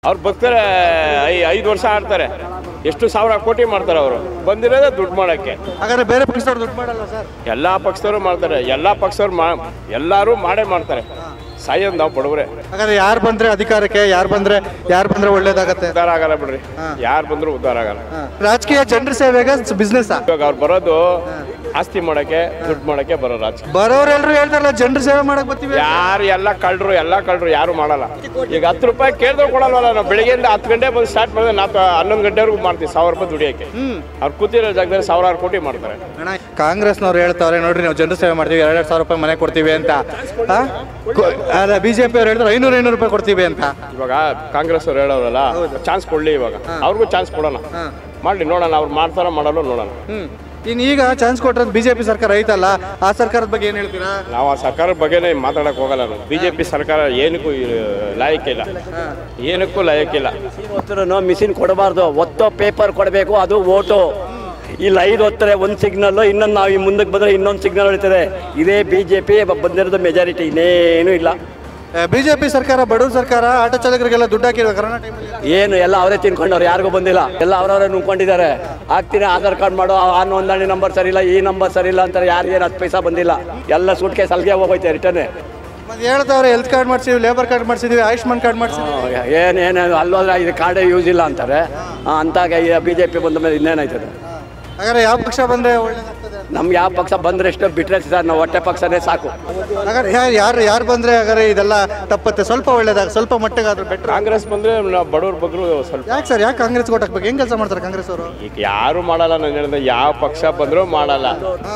ಅವ್ರು ಬರ್ತಾರೆ ಐ ಐದು ವರ್ಷ ಆಡ್ತಾರೆ ಎಷ್ಟು ಸಾವಿರ ಕೋಟಿ ಮಾಡ್ತಾರೆ ಅವರು ಬಂದಿರೋದೇ ದುಡ್ಡು ಮಾಡೋಕ್ಕೆ ಹಾಗಾದ್ರೆ ಬೇರೆ ಪಕ್ಷದವ್ರು ದುಡ್ಡು ಮಾಡಲ್ಲ ಸರ್ ಎಲ್ಲ ಪಕ್ಷದವರು ಮಾಡ್ತಾರೆ ಎಲ್ಲ ಪಕ್ಷದವ್ರು ಮಾ ಎಲ್ಲರೂ ಮಾಡೇ ಮಾಡ್ತಾರೆ ಸಾಯೋದು ನಾವು ಬಡವ್ರೆ ಹಾಗಾದ್ರೆ ಯಾರು ಬಂದ್ರೆ ಅಧಿಕಾರಕ್ಕೆ ಯಾರು ಬಂದ್ರೆ ಯಾರು ಬಂದ್ರೆ ಒಳ್ಳೇದಾಗತ್ತೆ ಉದ್ಧಾರ ಆಗಲ್ಲ ಬಿಡ್ರಿ ಯಾರು ಬಂದರೂ ಉದ್ಧಾರ ಆಗಲ್ಲ ರಾಜಕೀಯ ಜನರ ಸೇವೆಗೆ ಬಿಸ್ನೆಸ್ ಇವಾಗ ಅವ್ರು ಬರೋದು ಆಸ್ತಿ ಮಾಡೋಕ್ಕೆ ದುಡ್ಡು ಮಾಡೋಕ್ಕೆ ಬರೋ ರಾಜಕೀಯ ಬರೋರೆಲ್ರು ಹೇಳ್ತಾರಲ್ಲ ಜನರ ಸೇವೆ ಮಾಡಕ್ ಬರ್ತೀವಿ ಯಾರು ಎಲ್ಲ ಕಳ್ರು ಎಲ್ಲ ಕಳ್ರು ಯಾರು ಮಾಡಲ್ಲ ಈಗ ಹತ್ತು ರೂಪಾಯಿ ಕೇಳಿದ್ರು ಕೊಡಲ್ವಲ್ಲ ನಾವು ಬೆಳಿಗ್ಗೆಯಿಂದ ಹತ್ತು ಗಂಟೆ ಬಂದು ಸ್ಟಾರ್ಟ್ ಮಾಡಿದ್ರೆ ನಾವು ಹನ್ನೊಂದು ಗಂಟೆವರೆಗೂ ಮಾಡ್ತೀವಿ ಸಾವಿರ ರೂಪಾಯಿ ದುಡಿಯೋಕ್ಕೆ ಅವ್ರು ಕೂತಿರೋ ಜಾಗದಲ್ಲಿ ಸಾವಿರಾರು ಕೋಟಿ ಮಾಡ್ತಾರೆ ಕಾಂಗ್ರೆಸ್ನವ್ರು ಹೇಳ್ತಾವ್ರೆ ನೋಡ್ರಿ ನಾವು ಜನರ ಸೇವೆ ಮಾಡ್ತೀವಿ ಎರಡೆರಡು ಸಾವಿರ ರೂಪಾಯಿ ಮನೆ ಕೊಡ್ತೀವಿ ಅಂತ ಆ? ಕೊ- ಅಲ್ಲ ಬಿಜೆಪಿ ಅವ್ರು ಹೇಳ್ತಾರೆ ಐನೂರು ಐನೂರು ರೂಪಾಯಿ ಕೊಡ್ತೀವಿ ಅಂತ ಇವಾಗ ಕಾಂಗ್ರೆಸ್ ಅವ್ರು ಹೇಳೋರಲ್ಲ ಚಾನ್ಸ್ ಕೊಡ್ಲಿ ಇವಾಗ ಅವ್ರಿಗೂ ಚಾನ್ಸ್ ಕೊಡೋಣ ಮಾಡ್ಲಿ ನೋಡೋಣ ಅವ್ರು ಮಾಡ್ತಾರ ಮಾಡಲ್ಲ ನೋಡೋಣ ಹ್ಮ್ ಇನ್ನು ಈಗ ಚಾನ್ಸ್ ಕೊಟ್ಟರೆ ಬಿಜೆಪಿ ಸರ್ಕಾರ ಐತಲ್ಲ ಆ ಸರ್ಕಾರದ ಬಗ್ಗೆ ಏನು ಹೇಳ್ತೀರಾ ನಾವು ಆ ಸರ್ಕಾರದ ಬಗ್ಗೆನೇ ಮಾತಾಡಕ್ ಹೋಗಲ್ಲ ನಾವು ಬಿಜೆಪಿ ಸರ್ಕಾರ ಏನಕ್ಕೂ ಲಾಯಕ್ಕಿಲ್ಲ ಏನಕ್ಕೂ ಲಾಯಕ್ಕಿಲ್ಲ ಒತ್ತರೂ ಮಿಷಿನ್ ಕೊಡಬಾರ್ದು ಒತ್ತೋ ಪೇಪರ್ ಕೊಡಬೇಕು ಅದು ಓಟು ಇಲ್ಲಿ ಐದು ಹೊತ್ತರೆ ಒಂದು ಸಿಗ್ನಲ್ಲು ಇನ್ನೊಂದು ನಾವು ಈ ಮುಂದಕ್ಕೆ ಬಂದರೆ ಇನ್ನೊಂದು ಸಿಗ್ನಲ್ ಹೊಡಿತದೆ ಇದೇ ಬಿ ಜೆ ಪಿ ಬಂದಿರೋದು ಮೆಜಾರಿಟಿ ಇನ್ನೇನು ಇಲ್ಲ ಬಿಜೆಪಿ ಸರ್ಕಾರ ಬಡವ್ರ ಸರ್ಕಾರ ಆಟೋ ಚಾಲಕರಿಗೆಲ್ಲ ದುಡ್ಡು ಹಾಕಿರುವ ಕರೋನಾ ಟೈಮಲ್ಲಿ ಏನು ಎಲ್ಲ ಅವರೇ ತಿನ್ಕೊಂಡವ್ರು ಯಾರಿಗೂ ಬಂದಿಲ್ಲ ಎಲ್ಲ ಅವರವರೇ ನುಂಗ್ಕೊಂಡಿದ್ದಾರೆ ಆಗ್ತೀನಿ ಆಧಾರ್ ಕಾರ್ಡ್ ಮಾಡೋ ಆ ನೋಂದಣಿ ನಂಬರ್ ಸರಿ ಇಲ್ಲ ಈ ನಂಬರ್ ಸರಿ ಇಲ್ಲ ಅಂತಾರೆ ಯಾರಿಗೇನು ಹತ್ತು ಪೈಸಾ ಬಂದಿಲ್ಲ ಎಲ್ಲ ಸೂಟ್ಕೆ ಸಲ್ಗೆ ಹೋಗೈತೆ ರಿಟರ್ನೇ ಮತ್ತೆ ಹೇಳ್ತಾವ್ರೆ ಹೆಲ್ತ್ ಕಾರ್ಡ್ ಮಾಡ್ಸಿದ್ವಿ ಲೇಬರ್ ಕಾರ್ಡ್ ಮಾಡ್ಸಿದ್ವಿ ಆಯುಷ್ಮಾನ್ ಕಾರ್ಡ್ ಮಾಡ್ಸಿದ್ವಿ ಏನೇನು ಅಲ್ಲೋದ್ರೆ ಇದು ಕಾರ್ಡೇ ಯೂಸ್ ಇಲ್ಲ ಅಂತಾರೆ ಆ, ಅಂತಾಗ ಬಿ ಜೆ ಪಿ ಬಂದ ಮೇಲೆ ಇನ್ನೇನಾಯ್ತದೆ ಹಾಗಾದ್ರೆ ಯಾವ ಪಕ್ಷ ಬಂದ್ರೆ ಒಳ್ಳೇದಾಗ್ತದೆ ನಮ್ಗೆ ಯಾವ ಪಕ್ಷ ಬಂದ್ರೆ ಎಷ್ಟು ಬಿಟ್ರೆ ಸರ್ ನಾವು ಹೊಟ್ಟೆ ಪಕ್ಷನೇ ಸಾಕು ಹಾಗಾದ್ರೆ ಯಾರು ಯಾರು ಯಾರು ಬಂದ್ರೆ ಹಾಗಾದ್ರೆ ಇದೆಲ್ಲ ತಪ್ಪತ್ತೆ ಸ್ವಲ್ಪ ಒಳ್ಳೇದಾಗ ಸ್ವಲ್ಪ ಮಟ್ಟಿಗಾದ್ರೂ ಬೆಟ್ರ್ ಕಾಂಗ್ರೆಸ್ ಬಂದ್ರೆ ನಾವು ಬಡವ್ರ ಬಗ್ರು ಸ್ವಲ್ಪ ಯಾಕೆ ಸರ್ ಯಾಕೆ ಕಾಂಗ್ರೆಸ್ ಕೊಟ್ಟು ಹಾಕ್ಬೇಕು ಹೆಂಗ್ ಕೆಲಸ ಮಾಡ್ತಾರೆ ಕಾಂಗ್ರೆಸ್ ಅವರು ಈಗ ಯಾರು ಮಾಡಲ್ಲ ನಾನು ಹೇಳಿದ್ರೆ ಯಾವ ಪಕ್ಷ ಬಂದರೂ ಮಾಡಲ್ಲ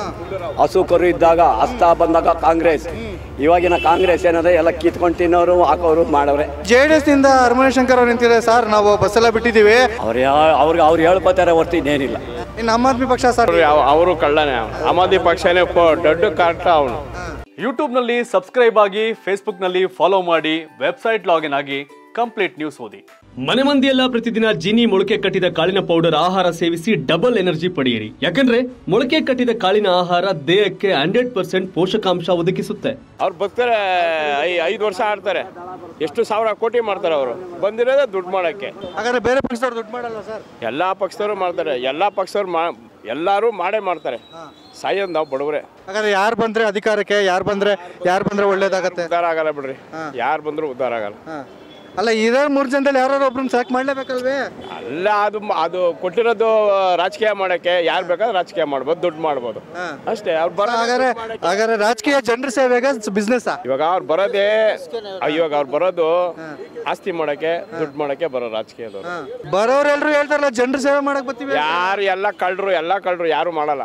ಹಸು ಕರು ಇದ್ದಾಗ ಹಸ್ತ ಬಂದಾಗ ಕಾಂಗ್ರೆಸ್ ಇವಾಗಿನ ಕಾಂಗ್ರೆಸ್ ಏನಂದ್ರೆ ಎಲ್ಲ ಕಿತ್ಕೊಂಡು ತಿನ್ನೋರು ಹಾಕೋರು ಮಾಡವ್ರೆ ಜೆ ಡಿ ಎಸ್ ನಿಂದ ಹರಮಣಿ ಶಂಕರ್ ಅವ್ರು ನಿಂತಿದ್ದಾರೆ ಸರ್ ನಾವು ಬಸ್ ಎಲ್ಲ ಬಿಟ್ಟಿದ್ದೀವಿ ಅವ್ರು ಯಾ- ಅವ್ರಿಗೆ ಅವ್ರು ಹೇಳ್ಕೊತಾರೆ ಹೊರ್ತು ಇನ್ನೇನಿಲ್ಲ ಇನ್ನು ಆಮ್ ಆದ್ಮಿ ಪಕ್ಷ ಸರ್ ಯಾವ ಅವರು ಕಳ್ಳನೇ ಅವ್ನು. ಆಮ್ ಆದ್ಮಿ ಪಕ್ಷನೇ ಪ- ದೊಡ್ಡ ಕಾಟ ಅವನು ಯೂಟ್ಯೂಬ್ನಲ್ಲಿ ಸಬ್ಸ್ಕ್ರೈಬ್ ಆಗಿ ಫೇಸ್ಬುಕ್ನಲ್ಲಿ ಫಾಲೋ ಮಾಡಿ ವೆಬ್ಸೈಟ್ ಲಾಗಿನ್ ಆಗಿ ಕಂಪ್ಲೀಟ್ ನ್ಯೂಸ್ ಓದಿ ಮನೆ ಮಂದಿಯೆಲ್ಲ ಪ್ರತಿದಿನ ಜೀನಿ ಮೊಳಕೆ ಕಟ್ಟಿದ ಕಾಳಿನ ಪೌಡರ್ ಆಹಾರ ಸೇವಿಸಿ ಡಬಲ್ ಎನರ್ಜಿ ಪಡೆಯಿರಿ ಯಾಕಂದ್ರೆ ಮೊಳಕೆ ಕಟ್ಟಿದ ಕಾಳಿನ ಆಹಾರ ದೇಹಕ್ಕೆ ಹಂಡ್ರೆಡ್ ಪರ್ಸೆಂಟ್ ಪೋಷಕಾಂಶ ಒದಗಿಸುತ್ತೆ ಅವ್ರು ಬರ್ತಾರೆ ಐ ಐದು ವರ್ಷ ಆಡ್ತಾರೆ ಎಷ್ಟು ಸಾವಿರ ಕೋಟಿ ಮಾಡ್ತಾರೆ ಅವರು ಬಂದಿರೋದೇ ದುಡ್ಡು ಮಾಡೋಕ್ಕೆ ಹಾಗಾದ್ರೆ ಬೇರೆ ಪಕ್ಷದವ್ರು ದುಡ್ಡು ಮಾಡಲ್ಲ ಸರ್ ಎಲ್ಲ ಪಕ್ಷದವರು ಮಾಡ್ತಾರೆ ಎಲ್ಲ ಪಕ್ಷದವ್ರು ಮಾ ಎಲ್ಲರೂ ಮಾಡೇ ಮಾಡ್ತಾರೆ ಸಾಯೋದು ನಾವು ಬಡವ್ರೆ ಹಾಗಾದ್ರೆ ಯಾರು ಬಂದ್ರೆ ಅಧಿಕಾರಕ್ಕೆ ಯಾರು ಬಂದ್ರೆ ಯಾರು ಬಂದ್ರೆ ಒಳ್ಳೇದಾಗತ್ತೆ ಉದ್ಧಾರ ಆಗಲ್ಲ ಬಿಡ್ರಿ ಯಾರು ಬಂದರೂ ಉದ್ಧಾರ ಆಗಲ್ಲ ಹಾ. ಅಲ್ಲ ಇರೋ ಮೂರು ಜನದಲ್ಲಿ ಯಾರು ಒಬ್ರನ್ನ ಸಾಕ್ ಮಾಡ್ಲೇಬೇಕಲ್ವೇ ಅಲ್ಲ ಅದು ಮ- ಅದು ಕೊಟ್ಟಿರೋದು ರಾಜಕೀಯ ಮಾಡೋಕ್ಕೆ ಯಾರು ಬೇಕಾದ್ರೆ ರಾಜಕೀಯ ಮಾಡ್ಬೋದು ದುಡ್ಡು ಮಾಡ್ಬೋದು ಅಷ್ಟೇ ಅವ್ರು ಬರೋ ಹಾಗಾದ್ರೆ ಹಾಗಾದ್ರೆ ರಾಜಕೀಯ ಜನರ ಸೇವೆಗೆ ಬಿಸ್ನೆಸ್ ಇವಾಗ ಅವ್ರು ಬರೋದೇ ಇವಾಗ ಅವ್ರು ಬರೋದು ಆಸ್ತಿ ಮಾಡೋಕ್ಕೆ ದುಡ್ಡು ಮಾಡೋಕ್ಕೆ ಬರೋ ರಾಜಕೀಯದವ್ರು ಬರೋರೆಲ್ರು ಹೇಳ್ತಾರಲ್ಲ ಜನರ ಸೇವೆ ಮಾಡಕ್ ಬರ್ತೀವಿ ಯಾರು ಎಲ್ಲ ಕಳ್ರು ಎಲ್ಲ ಕಳ್ರು ಯಾರು ಮಾಡಲ್ಲ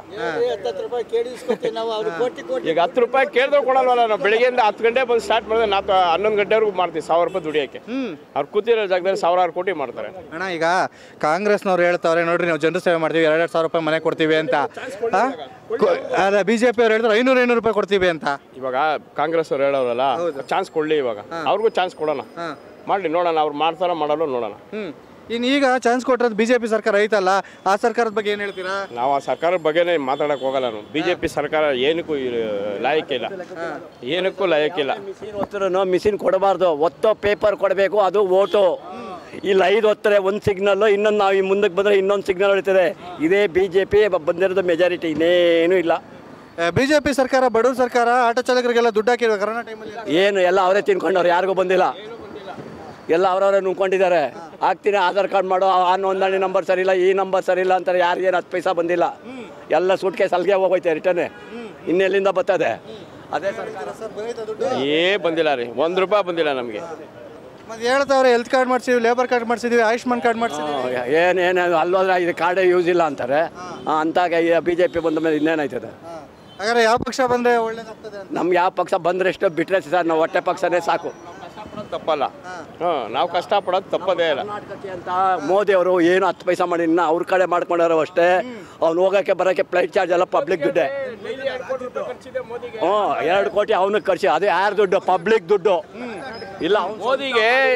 ಈಗ ಹತ್ತು ರೂಪಾಯಿ ಕೇಳಿದ್ರು ಕೊಡಲ್ವಲ್ಲ ನಾವು ಬೆಳಿಗ್ಗೆಯಿಂದ ಹತ್ತು ಗಂಟೆ ಬಂದು ಸ್ಟಾರ್ಟ್ ಮಾಡಿದ್ರೆ ನಾವು ಹನ್ನೊಂದು ಗಂಟೆವರೆಗೂ ಮಾಡ್ತೀವಿ ಸಾವಿರ ರೂಪಾಯಿ ದುಡಿಯೋಕ್ಕೆ ಅವ್ರು ಕೂತಿರೋ ಜಾಗದಲ್ಲಿ ಸಾವಿರಾರು ಕೋಟಿ ಮಾಡ್ತಾರೆ ಅಣ್ಣ ಈಗ ಕಾಂಗ್ರೆಸ್ನವ್ರು ಹೇಳ್ತಾವ್ರೆ ನೋಡ್ರಿ ನಾವು ಜನರ ಸೇವೆ ಮಾಡ್ತೀವಿ ಎರಡೆರಡು ಸಾವಿರ ರೂಪಾಯಿ ಮನೆ ಕೊಡ್ತೀವಿ ಅಂತ ಆ? ಕೊ- ಅಲ್ಲ ಬಿಜೆಪಿ ಅವ್ರು ಹೇಳ್ತಾರೆ ಐನೂರು ಐನೂರು ರೂಪಾಯಿ ಕೊಡ್ತೀವಿ ಅಂತ ಇವಾಗ ಕಾಂಗ್ರೆಸ್ ಅವ್ರು ಹೇಳೋರಲ್ಲ ಚಾನ್ಸ್ ಕೊಡ್ಲಿ ಇವಾಗ ಅವ್ರಿಗೂ ಚಾನ್ಸ್ ಕೊಡೋಣ ಮಾಡ್ಲಿ ನೋಡೋಣ ಅವ್ರು ಮಾಡ್ತಾರ ಮಾಡಲ್ಲ ನೋಡೋಣ ಹ್ಮ್ ಇನ್ನು ಈಗ ಚಾನ್ಸ್ ಕೊಟ್ಟರೆ ಬಿಜೆಪಿ ಸರ್ಕಾರ ಐತಲ್ಲ ಆ ಸರ್ಕಾರದ ಬಗ್ಗೆ ಏನು ಹೇಳ್ತೀರಾ ನಾವು ಆ ಸರ್ಕಾರದ ಬಗ್ಗೆನೇ ಮಾತಾಡಕ್ ಹೋಗಲ್ಲ ನಾವು ಬಿಜೆಪಿ ಸರ್ಕಾರ ಏನಕ್ಕೂ ಲಾಯಕ್ಕಿಲ್ಲ ಏನಕ್ಕೂ ಲಾಯಕ್ಕಿಲ್ಲ ಮಿಷಿನ್ ಒತ್ತರೂ ಮಿಷಿನ್ ಕೊಡಬಾರ್ದು ಒತ್ತೋ ಪೇಪರ್ ಕೊಡಬೇಕು ಅದು ಓಟು ಇಲ್ಲಿ ಐದು ಹೊತ್ತರೆ ಒಂದು ಸಿಗ್ನಲ್ಲು ಇನ್ನೊಂದು ನಾವು ಈ ಮುಂದಕ್ಕೆ ಬಂದರೆ ಇನ್ನೊಂದು ಸಿಗ್ನಲ್ ಹೊಡಿತದೆ ಇದೇ ಬಿ ಜೆ ಪಿ ಬಂದಿರೋದು ಮೆಜಾರಿಟಿ ಇನ್ನೇನು ಇಲ್ಲ ಬಿಜೆಪಿ ಸರ್ಕಾರ ಬಡವ್ರ ಸರ್ಕಾರ ಆಟೋ ಚಾಲಕರಿಗೆಲ್ಲ ದುಡ್ಡು ಹಾಕಿರುವ ಕರೋನಾ ಟೈಮಲ್ಲಿ ಏನು ಎಲ್ಲ ಅವರೇ ತಿನ್ಕೊಂಡವ್ರು ಯಾರಿಗೂ ಬಂದಿಲ್ಲ ಎಲ್ಲ ಅವರವರೇ ನುಂಗ್ಕೊಂಡಿದ್ದಾರೆ ಆಗ್ತೀನಿ ಆಧಾರ್ ಕಾರ್ಡ್ ಮಾಡೋ ಆ ನೋಂದಣಿ ನಂಬರ್ ಸರಿ ಇಲ್ಲ ಈ ನಂಬರ್ ಸರಿ ಇಲ್ಲ ಅಂತಾರೆ ಯಾರಿಗೇನು ಹತ್ತು ಪೈಸಾ ಬಂದಿಲ್ಲ ಎಲ್ಲ ಸೂಟ್ಕೆ ಸಲ್ಗೆ ಹೋಗೈತೆ ರಿಟರ್ನೇ ಇನ್ನೆಲ್ಲಿಂದ ಬರ್ತದೆ ಅದೇ ಸರ್ಕಾರ ಏ ಬಂದಿಲ್ಲ ರೀ ಒಂದು ರೂಪಾಯಿ ಬಂದಿಲ್ಲ ನಮಗೆ ಮತ್ತೆ ಹೇಳ್ತಾವ್ರೆ ಹೆಲ್ತ್ ಕಾರ್ಡ್ ಮಾಡ್ಸಿದ್ವಿ ಲೇಬರ್ ಕಾರ್ಡ್ ಮಾಡ್ಸಿದ್ವಿ ಆಯುಷ್ಮಾನ್ ಕಾರ್ಡ್ ಮಾಡ್ಸಿದ್ವಿ ಏನೇನು ಅಲ್ಲೋದ್ರೆ ಇದು ಕಾರ್ಡೇ ಯೂಸ್ ಇಲ್ಲ ಅಂತಾರೆ ಆ, ಅಂತಾಗ ಬಿ ಜೆ ಪಿ ಬಂದ ಮೇಲೆ ಇನ್ನೇನಾಯ್ತದೆ ಹಾಗಾದ್ರೆ ಯಾವ ಪಕ್ಷ ಬಂದ್ರೆ ಒಳ್ಳೇದಾಗ್ತದೆ ಅಂತ ನಮ್ಗೆ ಯಾವ ಪಕ್ಷ ಬಂದ್ರೆ ಎಷ್ಟು ಬಿಟ್ರೆ ಸರ್ ನಾವು ಹೊಟ್ಟೆ ಪಕ್ಷನೇ ಸಾಕು ತಪ್ಪಲ್ಲ ಹಾಂ ನಾವು ಕಷ್ಟಪಡೋದು ತಪ್ಪದೇ ಇಲ್ಲ ಕರ್ನಾಟಕಕ್ಕೆ ಅಂತ ಮೋದಿ ಅವರು ಏನು ಹತ್ತು ಪೈಸಾ ಮಾಡಿ ಇನ್ನ ಅವ್ರ ಕಡೆ ಮಾಡ್ಕೊಂಡಾರೋ ಅಷ್ಟೇ ಅವ್ನು ಹೋಗೋಕ್ಕೆ ಬರೋಕ್ಕೆ ಫ್ಲೈಟ್ ಚಾರ್ಜ್ ಎಲ್ಲ ಪಬ್ಲಿಕ್ ದುಡ್ಡೇ ಹ್ಞೂ ಎರಡು ಕೋಟಿ ಅವನಿಗೆ ಖರ್ಚು ಅದು ಯಾರು ದುಡ್ಡು ಪಬ್ಲಿಕ್ ದುಡ್ಡು ಇಲ್ಲ ಅವ್ನು ಮೋದಿಗೆ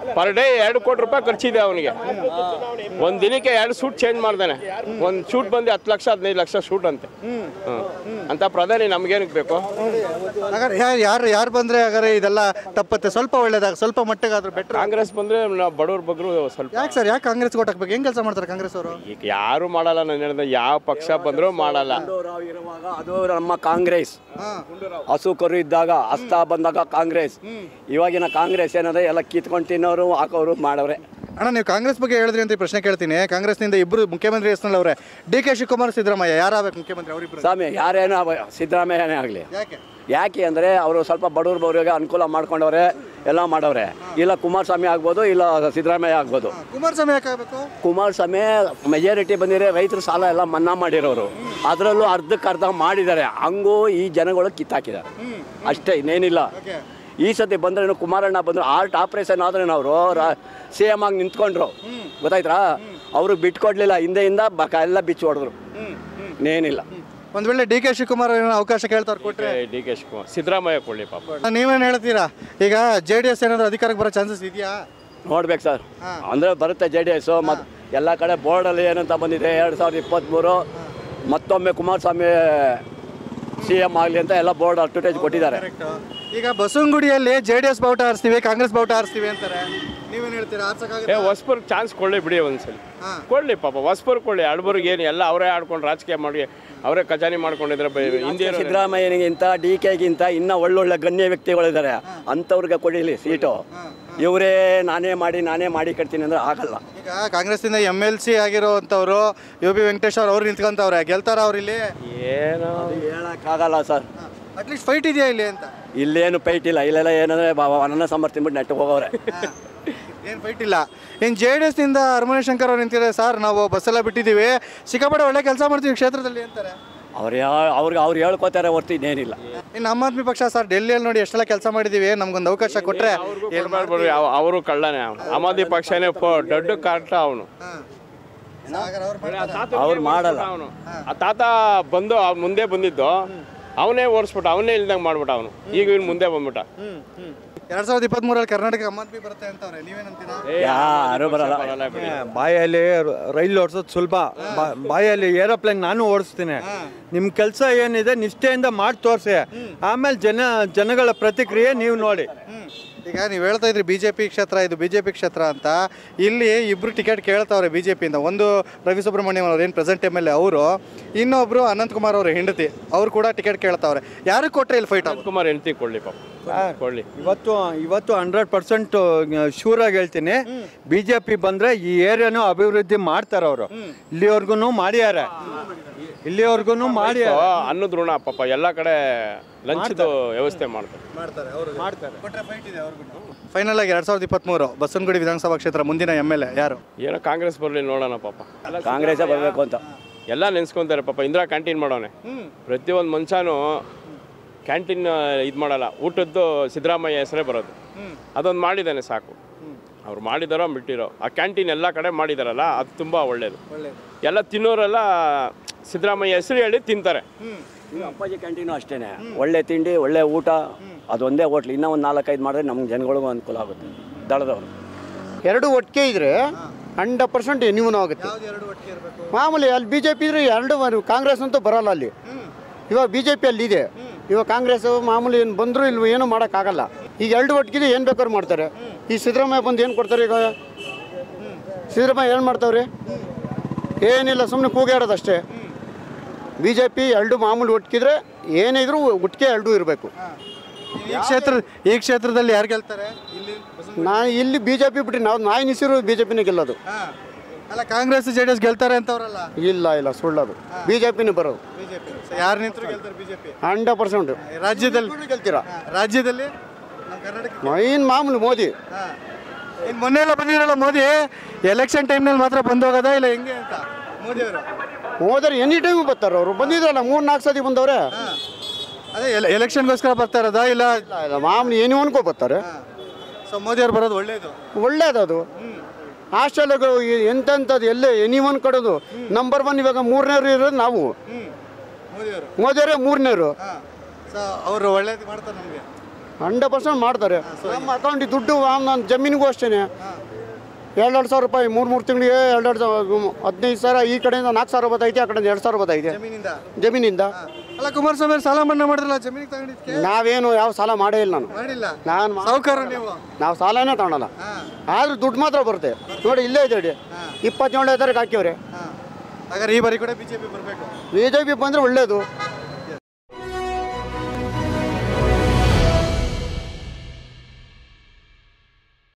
ಪರ್ ಡೇ ಎರಡು ಕೋಟಿ ರೂಪಾಯಿ ಖರ್ಚಿದೆ ಅವನಿಗೆ ಒಂದ್ ದಿನಕ್ಕೆ ಎರಡು ಸೂಟ್ ಚೇಂಜ್ ಮಾಡ್ತಾನೆ ಒಂದ್ ಶೂಟ್ ಬಂದು ಹತ್ತು ಲಕ್ಷ ಹದಿನೈದು ಲಕ್ಷ ಶೂಟ್ ಅಂತೆ ಹ್ಮ್. ಅಂತ ಪ್ರಧಾನಿ ನಮ್ಗೇನಕ್ಕೆ ಬೇಕು ಹಾಗಾದ್ರೆ ಯಾರು ಯಾರು ಯಾರು ಬಂದ್ರೆ ಹಾಗಾದ್ರೆ ಇದೆಲ್ಲ ತಪ್ಪತ್ತೆ ಸ್ವಲ್ಪ ಒಳ್ಳೇದಾಗ ಸ್ವಲ್ಪ ಮಟ್ಟಿಗಾದ್ರೂ ಬೆಟ್ರ್ ಕಾಂಗ್ರೆಸ್ ಬಂದ್ರೆ ನಾವು ಬಡವ್ರ ಬಗ್ರು ಸ್ವಲ್ಪ ಯಾಕೆ ಸರ್ ಯಾಕೆ ಕಾಂಗ್ರೆಸ್ ಕೊಟ್ಟು ಹಾಕ್ಬೇಕು ಹೆಂಗ್ ಕೆಲಸ ಮಾಡ್ತಾರೆ ಕಾಂಗ್ರೆಸ್ ಅವರು ಈಗ ಯಾರು ಮಾಡಲ್ಲ ನಾನು ಹೇಳಿದ್ರೆ ಯಾವ ಪಕ್ಷ ಬಂದರೂ ಮಾಡಲ್ಲ ಗುಂಡೂರಾವ್ ಇರುವಾಗ ಅದು ನಮ್ಮ ಕಾಂಗ್ರೆಸ್ ಹಸು ಕರು ಇದ್ದಾಗ ಹಸ್ತ ಬಂದಾಗ ಕಾಂಗ್ರೆಸ್ ಇವಾಗಿನ ಕಾಂಗ್ರೆಸ್ ಏನಂದ್ರೆ ಎಲ್ಲ ಕಿತ್ಕೊಂಡು ತಿನ್ನೋರು ಹಾಕೋರು ಮಾಡವ್ರೆ ಅಣ್ಣ ನೀವು ಕಾಂಗ್ರೆಸ್ ಬಗ್ಗೆ ಹೇಳಿದ್ರಿ ಅಂತ ಈ ಪ್ರಶ್ನೆ ಕೇಳ್ತೀನಿ ಕಾಂಗ್ರೆಸ್ನಿಂದ ಇಬ್ಬರು ಮುಖ್ಯಮಂತ್ರಿ ಹೆಸರಲ್ಲಿ ಅವರೇ ಡಿ ಕೆ ಶಿವಕುಮಾರ್ ಸಿದ್ದರಾಮಯ್ಯ ಯಾರಾಗಬೇಕು ಮುಖ್ಯಮಂತ್ರಿ ಅವರಿಬ್ಬರು ಸ್ವಾಮಿ ಯಾರೇನೋ ಅವ- ಸಿದ್ದರಾಮಯ್ಯನೇ ಆಗಲಿ ಯಾಕೆ ಯಾಕೆ ಅಂದರೆ ಅವರು ಸ್ವಲ್ಪ ಬಡವ್ರ ಬಡವರಿಗೆ ಅನುಕೂಲ ಮಾಡ್ಕೊಂಡವ್ರೆ ಎಲ್ಲ ಮಾಡವ್ರೆ ಇಲ್ಲ ಕುಮಾರಸ್ವಾಮಿ ಆಗ್ಬೋದು ಇಲ್ಲ ಸಿದ್ದರಾಮಯ್ಯ ಆಗ್ಬೋದು ಕುಮಾರಸ್ವಾಮಿ ಯಾಕೆ ಆಗಬೇಕು ಕುಮಾರಸ್ವಾಮಿ ಮೆಜಾರಿಟಿ ಬಂದಿರೋ ರೈತರ ಸಾಲ ಎಲ್ಲ ಮನ್ನಾ ಮಾಡಿರೋರು ಅದರಲ್ಲೂ ಅರ್ಧಕ್ಕೆ ಅರ್ಧ ಮಾಡಿದ್ದಾರೆ ಹಂಗೂ ಈ ಜನಗಳು ಕಿತ್ತಾಕಿದ್ದಾರೆ ಅಷ್ಟೇ ಇನ್ನೇನಿಲ್ಲ ಈ ಸತಿ ಬಂದ್ರೆ ಕುಮಾರಣ್ಣ ಬಂದ್ರು ಆರ್ಟ್ ಆಪರೇಷನ್ ಆದ್ರೆ ಅವರು ಸಿ ಎಮ್ ಆಗಿ ನಿಂತ್ಕೊಂಡ್ರು ಗೊತ್ತಾಯ್ತಾ ಅವ್ರಿಗೆ ಬಿಟ್ಕೊಡ್ಲಿಲ್ಲ ಹಿಂದೆಯಿಂದ ಬಕ ಎಲ್ಲ ಬಿಚ್ಚಿ ಹೊಡೆದ್ರು ಇನ್ನೇನಿಲ್ಲ ಒಂದ್ ವೇಳೆ ಡಿ ಕೆ ಶಿವಕುಮಾರ್ ಏನೋ ಅವಕಾಶ ಕೇಳ್ತಾರೆ ಕೊಟ್ರೆ ಡಿ ಕೆ ಶಿವಕುಮಾರ್ ಸಿದ್ದರಾಮಯ್ಯ ಕೊಳ್ಳಿ ಪಾಪ ನೀವೇನು ಹೇಳ್ತೀರಾ ಈಗ ಜೆ ಡಿ ಎಸ್ ಏನಾದ್ರು ಅಧಿಕಾರಕ್ಕೆ ಬರೋ ಚಾನ್ಸಸ್ ಇದೆಯಾ ನೋಡ್ಬೇಕು ಸರ್ ಅಂದರೆ ಬರುತ್ತೆ ಜೆ ಡಿ ಎಸ್ಸು ಮತ್ತು ಎಲ್ಲ ಕಡೆ ಬೋರ್ಡಲ್ಲಿ ಏನಂತ ಬಂದಿದೆ ಎರಡು ಸಾವಿರದ ಇಪ್ಪತ್ತ್ಮೂರು ಮತ್ತೊಮ್ಮೆ ಕುಮಾರಸ್ವಾಮಿ ಸಿ ಎಮ್ ಆಗಲಿ ಅಂತ ಎಲ್ಲ ಬೋರ್ಡ್ ಅಡ್ವರ್ಟೈಸ್ ಕೊಟ್ಟಿದ್ದಾರೆ ಈಗ ಬಸವನಗುಡಿಯಲ್ಲಿ ಜೆ ಡಿ ಎಸ್ ಬಾವುಟ ಹಾರಿಸ್ತೀವಿ ಕಾಂಗ್ರೆಸ್ ಬಾವುಟ ಹಾರಿಸ್ತೀವಿ ಅಂತಾರೆ ನೀವೇನು ಹೇಳ್ತೀರಾ ಏ ಆರ್ಸಕ್ಕಾಗುತ್ತೆ ಹೊಸಬರ್ ಚಾನ್ಸ್ ಕೊಳ್ಳಿ ಬಿಡಿ ಒಂದ್ಸಲಿ ಹಾ. ಕೊಡ್ಲಿ ಪಾಪ ಹೊಸಬರ್ ಕೊಳ್ಳಿ ಅಡ್ಬರ್ಗೆ ಏನು ಎಲ್ಲ ಅವರೇ ಆಡ್ಕೊಂಡು ರಾಜಕೀಯ ಮಾಡಿ ಅವರೇ ಖಜಾನೆ ಮಾಡ್ಕೊಂಡಿದ್ರೆ ಬ- ಹಿಂದೆ ಇರೋರು- ಸಿದ್ದರಾಮಯ್ಯನಿಗಿಂತ ಡಿ ಕೆಗಿಂತ ಇನ್ನೂ ಒಳ್ಳೊಳ್ಳೆ ಗಣ್ಯ ವ್ಯಕ್ತಿಗಳಿದ್ದಾರೆ ಅಂಥವ್ರಿಗೆ ಕೊಡಿಲಿ ಸೀಟು ಇವರೇ ನಾನೇ ಮಾಡಿ ನಾನೇ ಮಾಡಿ ಕಟ್ತೀನಿ ಅಂದ್ರೆ ಆಗಲ್ಲ ಈಗ ಕಾಂಗ್ರೆಸ್ಸಿಂದ ಎಮ್ ಎಲ್ ಸಿ ಆಗಿರೋಂಥವ್ರು ಯು ಬಿ ವೆಂಕಟೇಶ್ ಅವ್ರು ಅವ್ರು ನಿಂತ್ಕೊಂತವ್ರೆ ಗೆಲ್ತಾರ ಅವ್ರು ಇಲ್ಲಿ ಏನೋ ಹೇಳಕ್ಕಾಗಲ್ಲ ಸರ್ ಅಟ್ಲೀಸ್ಟ್ ಫೈಟ್ ಇದೆಯಾ ಇಲ್ಲಿ ಅಂತ ಇಲ್ಲೇನು ಪೈಟ್ ಇಲ್ಲ ಇಲ್ಲೆಲ್ಲ ಏನಂದ್ರೆ ಬಾಬಾ ಅನ್ನ ಸಾಂಬಾರು ತಿನ್ಬಿಟ್ಟು ನೆಟ್ಟು ಹೋಗೋರೆ ಏನು ಫೈಟ್ ಇಲ್ಲ ಇನ್ನು ಜೆ ಡಿ ಎಸ್ನಿಂದ ಅರಮನೆ ಶಂಕರ್ ಅವ್ರು ನಿಂತಿದ್ದಾರೆ ಸರ್ ನಾವು ಬಸ್ಸೆಲ್ಲ ಬಿಟ್ಟಿದ್ದೀವಿ ಸಿಕ್ಕಾಪಟ್ಟೆ ಒಳ್ಳೆ ಕೆಲಸ ಮಾಡ್ತೀವಿ ಕ್ಷೇತ್ರದಲ್ಲಿ ಅಂತಾರೆ ಅವ್ರು ಯಾ ಅವ್ರಿಗೆ ಅವ್ರು ಹೇಳ್ಕೊತಾರೆ ಹೊರ್ತು ಇನ್ನೇನಿಲ್ಲ ಇನ್ನು ಆಮ್ ಆದ್ಮಿ ಪಕ್ಷ ಸರ್ ಡೆಲ್ಲಿಯಲ್ಲಿ ನೋಡಿ ಎಷ್ಟೆಲ್ಲ ಕೆಲಸ ಮಾಡಿದ್ದೀವಿ ನಮ್ಗೊಂದು ಅವಕಾಶ ಕೊಟ್ಟರೆ ಕೊಡ್ಬಾರ್ದು ಅವರು ಕಳ್ಳನೇ ಅವ್ನು. ಆಮ್ ಆದ್ಮಿ ಪಕ್ಷನೇ ಫೋ- ದೊಡ್ಡ ಕಾಟ ಅವನು ಅವ್ರು ಮಾಡಲ್ಲ ಅವನು ಆ ತಾತ ಬಂದು ಅವ್ನ್ ಮುಂದೆ ಬಂದಿದ್ದು ಅವನೇ ಓಡಿಸ್ಬಿಟ್ಟ ಅವನೇ ಇಲ್ದಂಗೆ ಮಾಡ್ಬಿಟ್ಟ ಅವನು ಈಗ ಇವ್ನು ಮುಂದೆ ಬಂದ್ಬಿಟ್ಟ ಎರಡ್ ಸಾವಿರದ ಇಪ್ಪತ್ಮೂರಲ್ಲಿ ಕರ್ನಾಟಕ ಆಮ್ ಆದ್ಮಿ ಬರುತ್ತೆ ಅಂತವ್ರೆ ನೀವೇನಂತೀರಾ ಯಾರು ಬರಲ್ಲ ಬರಲ್ಲ ಬಿಡಿ. ಬಾಯಲ್ಲಿ ರೈಲ್ ಓಡಿಸೋದು ಸುಲಭ ಬಾ- ಬಾಯಲ್ಲಿ ಏರೋಪ್ಲೇನ್ ನಾನು ಓಡಿಸ್ತೀನಿ ನಿಮ್ಮ ಕೆಲಸ ಏನಿದೆ ನಿಷ್ಠೆಯಿಂದ ಮಾಡಿ ತೋರಿಸಿ ಆಮೇಲೆ ಜನ ಜನಗಳ ಪ್ರತಿಕ್ರಿಯೆ ನೀವು ನೋಡಿ ಈಗ ನೀವು ಹೇಳ್ತಾ ಇದ್ರಿ ಬಿಜೆಪಿ ಕ್ಷೇತ್ರ ಇದು ಬಿಜೆಪಿ ಕ್ಷೇತ್ರ ಅಂತ ಇಲ್ಲಿ ಇಬ್ರು ಟಿಕೆಟ್ ಕೇಳ್ತಾವ್ರೆ ಬಿಜೆಪಿಯಿಂದ ಒಂದು ರವಿ ಸುಬ್ರಹ್ಮಣ್ಯಂ ಅವ್ರು ಏನು ಪ್ರೆಸೆಂಟ್ ಎಮ್ ಎಲ್ ಎ ಅವರು ಇನ್ನೊಬ್ರು ಅನಂತ್ ಕುಮಾರ್ ಅವ್ರ ಹೆಂಡತಿ ಅವ್ರು ಕೂಡ ಟಿಕೆಟ್ ಕೇಳ್ತಾವ್ರೆ ಯಾರಿಗೆ ಕೊಟ್ರೆ ಇಲ್ಲಿ ಫೈಟ್ ಆಗುತ್ತೆ ಕುಮಾರ್ ಹೆಂಡ್ತಿ ಕೊಡ್ಲಿ ಪಾಪ ಕೊಡ್ಲಿ ಇವತ್ತು ಇವತ್ತು ಹಂಡ್ರೆಡ್ ಪರ್ಸೆಂಟ್ ಶೂರಾಗಿ ಹೇಳ್ತೀನಿ ಬಿ ಜೆ ಪಿ ಬಂದರೆ ಈ ಏರಿಯಾನು ಅಭಿವೃದ್ಧಿ ಮಾಡ್ತಾರೆ ಅವರು ಇಲ್ಲಿವರೆಗೂ ಮಾಡ್ಯಾರೆ ಇಲ್ಲಿವರೆಗೂ ಮಾಡಿ ಸೊ, ಅನ್ನದ ಋಣ ಪಾಪ ಎಲ್ಲ ಕಡೆ ಲಂಚದ ವ್ಯವಸ್ಥೆ ಮಾಡ್ತಾರೆ ಮಾಡ್ತಾರೆ ಅವರು ಮಾಡ್ತಾರೆ ಕೊಟ್ರೆ ಫೈಟ್ ಇದೆ ಅವ್ರಿಗೂ ಫೈನಲ್ ಆಗಿ ಎರಡ್ ಸಾವಿರದ ಇಪ್ಪತ್ಮೂರು ಬಸವನಗುಡಿ ವಿಧಾನಸಭಾ ಕ್ಷೇತ್ರ ಮುಂದಿನ ಎಮ್ ಎಲ್ ಎ ಯಾರು ಏನೋ ಕಾಂಗ್ರೆಸ್ ಬರಲಿ ನೋಡೋಣ ಪಾಪ ಕಾಂಗ್ರೆಸ್ಸೇ ಬರಬೇಕು ಅಂತ ಎಲ್ಲ ನೆನ್ಸ್ಕೊಂತಾರೆ ಪಾಪ ಇಂದಿರಾ ಕ್ಯಾಂಟೀನ್ ಮಾಡೋನೆ ಪ್ರತಿಯೊಂದು ಮನುಷ್ಯನೂ ಕ್ಯಾಂಟೀನ್ ಇದು ಮಾಡಲ್ಲ ಊಟದ್ದು ಸಿದ್ದರಾಮಯ್ಯ ಹೆಸರೇ ಬರೋದು ಅದೊಂದು ಮಾಡಿದ್ದಾನೆ ಸಾಕು ಅವ್ರು ಮಾಡಿದಾರೋ ಬಿಟ್ಟಿರೋ ಆ ಕ್ಯಾಂಟೀನ್ ಎಲ್ಲ ಕಡೆ ಮಾಡಿದಾರಲ್ಲ ಅದು ತುಂಬ ಒಳ್ಳೇದು ಎಲ್ಲ ತಿನ್ನೋರೆಲ್ಲ ಸಿದ್ದರಾಮಯ್ಯ ಹೆಸರು ಹೇಳಿ ತಿಂತಾರೆ ಈಗ ಅಪ್ಪಾಜಿ ಕ್ಯಾಂಟೀನು ಅಷ್ಟೇನೆ ಒಳ್ಳೆ ತಿಂಡಿ ಒಳ್ಳೆ ಊಟ ಅದೊಂದೇ ಹೋಟ್ಲು ಇನ್ನೂ ಒಂದು ನಾಲ್ಕೈದು ಮಾಡಿದ್ರೆ ನಮ್ಮ ಜನಗಳಿಗೂ ಅನುಕೂಲ ಆಗುತ್ತೆ ದಳದವರು ಎರಡು ಒಟ್ಟಿಗೆ ಇದ್ರೆ ಹಂಡ್ರೆಡ್ ಪರ್ಸೆಂಟ್ ಎನಿವನು ಆಗುತ್ತೆ ಮಾಮೂಲಿ ಅಲ್ಲಿ ಬಿ ಜೆ ಪಿ ಇದ್ರೆ ಎರಡು ಬರು- ಕಾಂಗ್ರೆಸ್ ಅಂತೂ ಬರಲ್ಲ ಅಲ್ಲಿ ಇವಾಗ ಬಿ ಜೆ ಪಿ ಅಲ್ಲಿ ಇದೆ ಇವಾಗ ಕಾಂಗ್ರೆಸ್ ಮಾಮೂಲಿ ಏನು ಬಂದರೂ ಇಲ್ವ ಏನೂ ಮಾಡೋಕ್ಕಾಗಲ್ಲ ಈಗ ಎರಡು ಒಟ್ಟಿಗೆ ಏನು ಬೇಕಾದ್ರು ಮಾಡ್ತಾರೆ ಈ ಸಿದ್ದರಾಮಯ್ಯ ಬಂದು ಏನು ಕೊಡ್ತಾರೆ ಈಗ ಸಿದ್ದರಾಮಯ್ಯ ಏನು ಮಾಡ್ತಾವ್ರಿ ಏನಿಲ್ಲ ಸುಮ್ಮನೆ ಕೂಗಾಡೋದಷ್ಟೇ ಬಿ ಜೆ ಪಿ ಎರಡು ಮಾಮೂಲಿ ಒಟ್ಟಿಗಿದ್ರೆ ಏನೇ ಇದ್ರೂ ಒಟ್ಟಿಗೆ ಎರಡು ಇರಬೇಕು ಈ ಕ್ಷೇತ್ರ ಈ ಕ್ಷೇತ್ರದಲ್ಲಿ ಯಾರು ಗೆಲ್ತಾರೆ ಇಲ್ಲಿ ನಾ ಇಲ್ಲಿ ಬಿ ಜೆ ಪಿ ಬಿಟ್ಟು ನಾವು ನಾಯಿ ನಿಸಿರು ಬಿ ಜೆ ಪಿನೇ ಗೆಲ್ಲೋದು ಅಲ್ಲ ಕಾಂಗ್ರೆಸ್ ಜೆ ಡಿ ಎಸ್ ಗೆಲ್ತಾರೆ ಅಂತವ್ರಲ್ಲ ಇಲ್ಲ ಇಲ್ಲ ಸುಳ್ಳದು ಬಿ ಜೆ ಪಿನೇ ಬರೋದು ಬಿಜೆಪಿ ಯಾರು ನಿಂತರು ಗೆಲ್ತಾರೆ ಬಿಜೆಪಿ ಹಂಡ್ರೆಡ್ ಪರ್ಸೆಂಟ್ ರಾಜ್ಯದಲ್ಲಿ ಗೆಲ್ತೀರಾ ರಾಜ್ಯದಲ್ಲಿ ನಮ್ಮ ಕರ್ನಾಟಕ ಮೈನ್ ಮಾಮೂಲಿ ಮೋದಿ ಇನ್ನು ಮೊನ್ನೆ ಎಲ್ಲ ಬಂದಿರಲ್ಲ ಮೋದಿ ಎಲೆಕ್ಷನ್ ಟೈಮ್ನಲ್ಲಿ ಮಾತ್ರ ಬಂದು ಹೋಗೋದಾ ಇಲ್ಲ ಹೆಂಗೆ ಅಂತ ಮೋದಿ ಅವರು ಮೋದಿ ಎನಿ ಟೈಮ್ ಬರ್ತಾರೆ ಅವರು ಬಂದಿದ್ರಲ್ಲ ಮೂರು ನಾಲ್ಕು ಸತಿ ಬಂದವ್ರೆ ಅದೇ ಎಲೆಕ್ಷನ್ಗೋಸ್ಕರ ಬರ್ತಾ ಇರೋದಾ ಇಲ್ಲ ಇಲ್ಲ, ಇಲ್ಲ ಮಾಮೂಲಿ ಏನು ಅನ್ಕೋ ಬರ್ತಾರೆ ಸೊ ಮೋದಿ ಅವ್ರು ಬರೋದು ಒಳ್ಳೇದು ಒಳ್ಳೇದು ಅದು ಹಾಸ್ಟೆಲ್ಗಳು ಎಂತೆಂಥದ್ದು ಎಲ್ಲೇ ಎನಿ ಒನ್ ಕಡೋದು ನಂಬರ್ ಒನ್ ಇವಾಗ ಮೂರನೇರು ಇರೋದು ನಾವು ಮೋದಿ ಅವರು ಮೋದಿಯವರೇ ಮೂರನೇರು ಸೊ ಅವರು ಒಳ್ಳೇದು ಮಾಡ್ತಾರೆ ನಮಗೆ ಹಂಡ್ರೆಡ್ ಪರ್ಸೆಂಟ್ ಮಾಡ್ತಾರೆ ನಮ್ಮ ಅಕೌಂಟಿಗೆ ದುಡ್ಡು ನನ್ನ ಜಮೀನಿಗೂ ಅಷ್ಟೇ ಎರಡೆರಡು ಸಾವಿರ ರೂಪಾಯಿ ಮೂರು ಮೂರು ತಿಂಗಳಿಗೆ ಎರಡೆರಡು ಸಾವಿರ ಹದಿನೈದು ಸಾವಿರ ಈ ಕಡೆಯಿಂದ ನಾಲ್ಕು ಸಾವಿರ ಬರ್ತೈತೆ ಆ ಕಡೆಯಿಂದ ಎರಡು ಸಾವಿರ ಬರ್ತೈತೆ ಜಮೀನಿಂದ ಜಮೀನಿಂದ ಅಲ್ಲ ಕುಮಾರಸ್ವಾಮಿ ಅವ್ರು ಸಾಲ ಮನ್ನಾ ಮಾಡಿದ್ರಲ್ಲ ಜಮೀನಿಗೆ ತಗೊಂಡಿದ್ಕೆ ನಾವೇನು ಯಾವ ಸಾಲ ಮಾಡೇ ಇಲ್ಲ ನಾನು ಮಾಡಿಲ್ಲ ನಾನು ಸಾವುಕಾರ ನೀವು ನಾವು ಸಾಲನೇ ತಗೊಳಲ್ಲ ಆದ್ರೂ ದುಡ್ಡು ಮಾತ್ರ ಬರುತ್ತೆ ನೋಡಿ ಇಲ್ಲೇ ಇದೆ ನೋಡಿ ಇಪ್ಪತ್ತೇಳನೇ ತಾರೀಕು ಹಾಕಿವ್ರೆ ಹಾಗಾದ್ರೆ ಈ ಬಾರಿ ಕೂಡ ಬಿಜೆಪಿ ಬರಬೇಕು ಬಿ ಜೆ ಪಿ ಬಂದರೆ ಒಳ್ಳೇದು